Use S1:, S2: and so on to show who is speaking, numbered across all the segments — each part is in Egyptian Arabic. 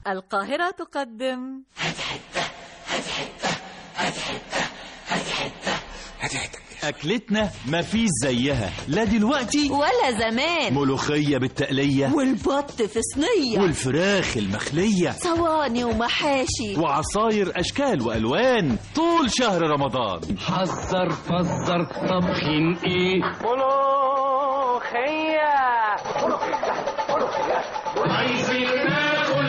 S1: القاهرة تقدم
S2: أكلتنا مفيش زيها لا دلوقتي
S1: ولا زمان
S2: ملوخية بالتقلية
S1: والبط في صينية
S2: والفراخ المخلية
S1: صواني ومحاشي
S2: وعصاير أشكال وألوان طول شهر رمضان
S3: حذر فزر طبخين ايه عايزين ناكل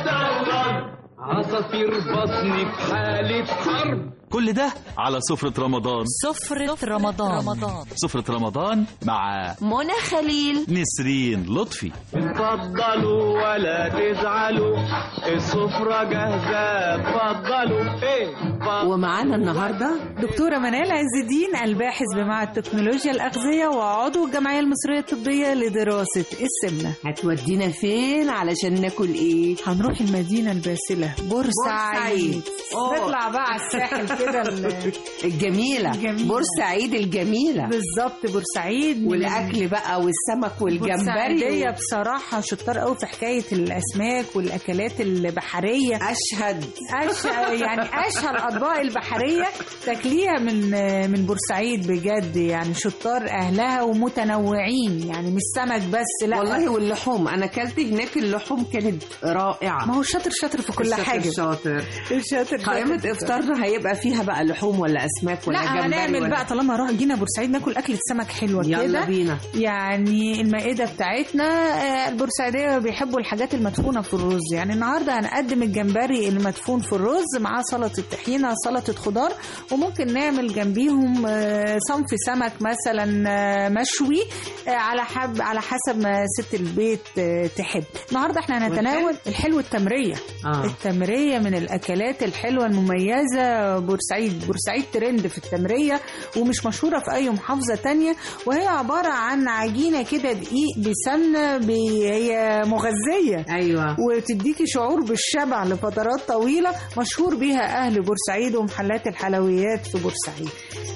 S3: مستورد عصافير بطني في حالة حرب
S2: كل ده على سفرة رمضان
S1: سفرة رمضان رمضان
S2: سفرة رمضان مع
S1: منى خليل
S2: نسرين لطفي
S3: اتفضلوا ولا تزعلوا السفرة جاهزة اتفضلوا ايه اتفضلوا.
S4: ومعانا النهارده
S5: دكتورة منال عز الدين الباحث بمعهد تكنولوجيا الأغذية وعضو الجمعية المصرية الطبية لدراسة السمنة
S4: هتودينا فين علشان ناكل ايه؟
S5: هنروح المدينة الباسلة بورسعيد
S4: بورسعيد. أوه.
S5: نطلع بقى على الساحل كده ال-
S4: الجميلة
S5: الجميلة.
S4: بورسعيد الجميلة
S5: بالظبط بورسعيد من
S4: والأكل بقى والسمك والجمبري
S5: بورسعيدية بصراحة شطار قوي في حكاية الأسماك والأكلات البحرية
S4: أشهد
S5: أش... يعني أشهى الأطباق البحرية تاكليها من من بورسعيد بجد يعني شطار أهلها ومتنوعين يعني مش سمك بس لا
S4: والله واللحوم أنا أكلت هناك اللحوم كانت رائعة
S5: ما هو شاطر شاطر في كل
S4: الشاطر
S5: حاجة
S4: شاطر
S5: شاطر
S4: قائمة
S5: شاطر.
S4: إفطارنا هيبقى فيها بقى لحوم ولا أسماك ولا
S5: لا
S4: جمبري
S5: هنعمل
S4: ولا
S5: بقى طالما روح جينا بورسعيد ناكل أكلة سمك حلوة
S4: يلا
S5: كده
S4: بينا
S5: يعني المائدة بتاعتنا آه، البورسعيدية بيحبوا الحاجات المدفونة في الرز يعني النهاردة هنقدم الجمبري المدفون في الرز معاه سلطة طحينة سلطة خضار وممكن نعمل جنبيهم آه، صنف سمك مثلا آه، مشوي آه، على حب على حسب ما ست البيت آه، تحب النهاردة احنا هنتناول الحلو التمرية
S4: آه.
S5: التمرية من الأكلات الحلوة المميزة بورسعيد بورسعيد ترند في التمرية ومش مشهورة في أي محافظة تانية وهي عبارة عن عجينة كده دقيق بسمنة ب- هي مغذية
S4: أيوة
S5: وتديكي شعور بالشبع لفترات طويلة مشهور بيها أهل بورسعيد ومحلات الحلويات في بورسعيد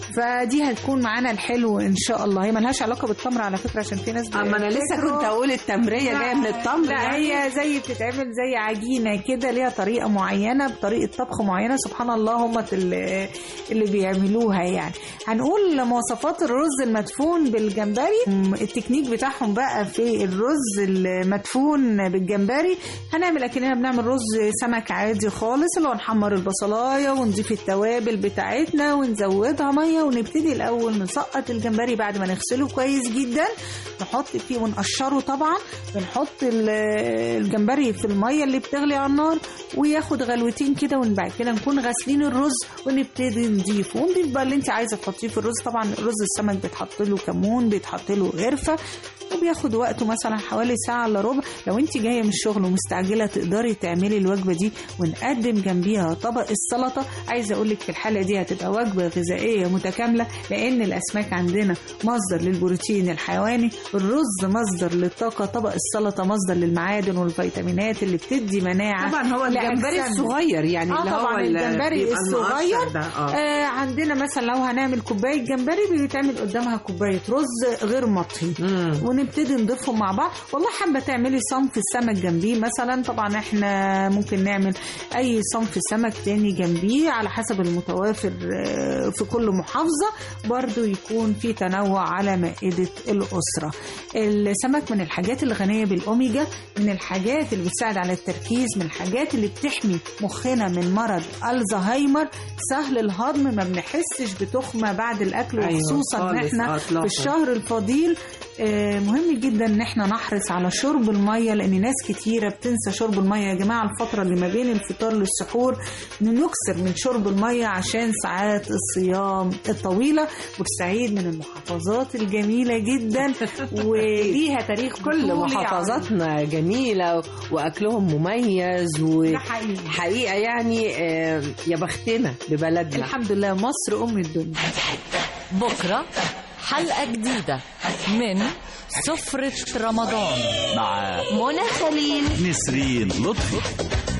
S5: فدي هتكون معانا الحلو إن شاء الله هي ملهاش علاقة بالتمر على فكرة عشان في ناس
S4: أما أنا لسه
S5: بتفتكروا-
S4: كنت أقول التمرية جاية من التمر
S5: لا
S4: يعني.
S5: هي زي بتتعمل زي عجينه كده ليها طريقه معينه بطريقه طبخ معينه سبحان الله هم اللي, اللي بيعملوها يعني هنقول مواصفات الرز المدفون بالجمبري م- التكنيك بتاعهم بقى في الرز المدفون بالجمبري هنعمل اكننا بنعمل رز سمك عادي خالص اللي هو نحمر البصلايه ونضيف التوابل بتاعتنا ونزودها ميه ونبتدي الاول نسقط الجمبري بعد ما نغسله كويس جدا نحط فيه ونقشره طبعا بنحط ال- الجمبري في الميه اللي بتغلي على النار وياخد غلوتين كده وبعد كده نكون غاسلين الرز ونبتدي نضيفه ونضيف بقى اللي انت عايزه تحطيه في الرز طبعا الرز السمك بيتحط له كمون بيتحط له غرفه وبياخد وقته مثلا حوالي ساعة الا ربع لو انت جاية من الشغل ومستعجلة تقدري تعملي الوجبة دي ونقدم جنبيها طبق السلطة عايزة اقول لك في الحالة دي هتبقى وجبة غذائية متكاملة لان الاسماك عندنا مصدر للبروتين الحيواني الرز مصدر للطاقة طبق السلطة مصدر للمعادن والفيتامينات اللي بتدي مناعة
S4: طبعا هو الجمبري
S5: لأجسامنا.
S4: الصغير يعني
S5: اه
S4: اللي هو
S5: طبعا
S4: ال-
S5: الجمبري
S4: بيبقى
S5: الصغير
S4: المقشر ده اه
S5: آه عندنا مثلا لو هنعمل كوبايه جمبري بيتعمل قدامها كوبايه رز غير مطهي
S4: مم.
S5: ونبتدي نضيفهم مع بعض والله حابه تعملي صنف السمك جنبيه مثلا طبعا احنا ممكن نعمل اي صنف سمك تاني جنبيه على حسب المتوافر آه، في كل محافظه برضو يكون في تنوع على مائده الاسره السمك من الحاجات الغنيه بالاوميجا من الحاجات اللي بتساعد على التركيز من الحاجات اللي بتحمي مخنا من مرض الزهايمر سهل الهضم ما بنحسش بتخمه بعد الاكل
S4: أيوة،
S5: وخصوصا ان
S4: خالص،
S5: احنا
S4: إطلاقاً.
S5: في الشهر الفضيل آه، مهم جدا ان احنا نحرص على شرب الميه لان ناس كتيره بتنسى شرب الميه يا جماعه الفتره اللي ما بين الفطار للسحور نكسر من شرب الميه عشان ساعات الصيام الطويله بورسعيد من المحافظات الجميله جدا وليها تاريخ
S4: كل
S5: بطولي
S4: محافظاتنا جميلة وأكلهم مميز
S5: ده حقيقي
S4: وحقيقة يعني آه، يا بختنا ببلدنا
S5: الحمد لله مصر ام الدنيا
S1: بكرة حلقة جديدة من سفرة رمضان
S2: مع
S1: منى خليل
S2: نسرين لطفي